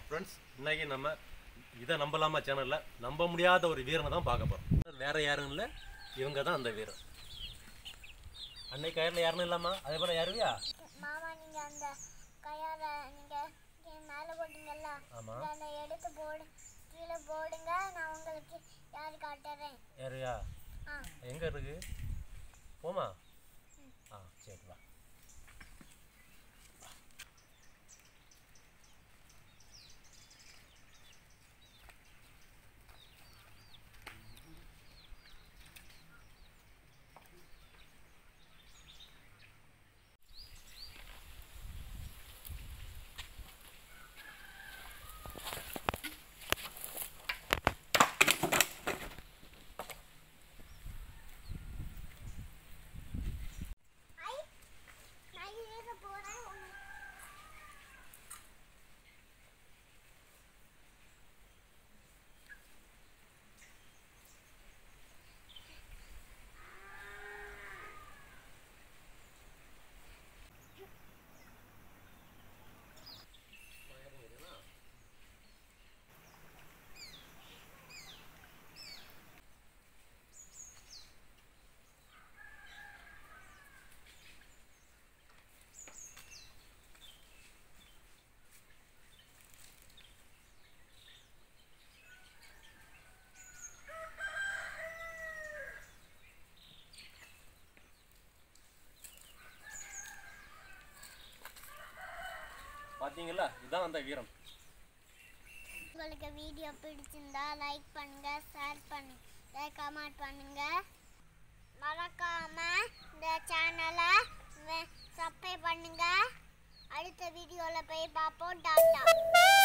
friends இன்னைக்கு நம்ம இதை நம்பலாமா சேனலில் நம்ப முடியாத ஒரு வீரனை தான் பார்க்க போகிறோம் வேற யாரும் இல்லை இவங்க தான் அந்த வீரன் அன்னைக்கு கயரில் யாருன்னு இல்லாமா அதே போல் யாருவியா மாமா நீங்க அந்த கையால நீங்க கீழே மேல போட்டீங்கல்ல ஆமாம் அதை எடுத்து போடு கீழே போடுங்க நான் உங்களுக்கு யாரு காட்டுறேன் யாருயா ஆ எங்கே இருக்கு போமா ஆ சரி வா ஐ நான் ஏற போறேன் உன்னை- பார்த்தீங்களா இதுதான் அந்த வீரன் உங்களுக்கு வீடியோ பிடிச்சிருந்தா லைக் பண்ணுங்க ஷேர் பண்ணுங்க கமெண்ட் பண்ணுங்க மறக்காம இந்த சேனலை சப்ஸ்கிரைப் பண்ணுங்க அடுத்த வீடியோவில் போய் பார்ப்போம் டாட்டா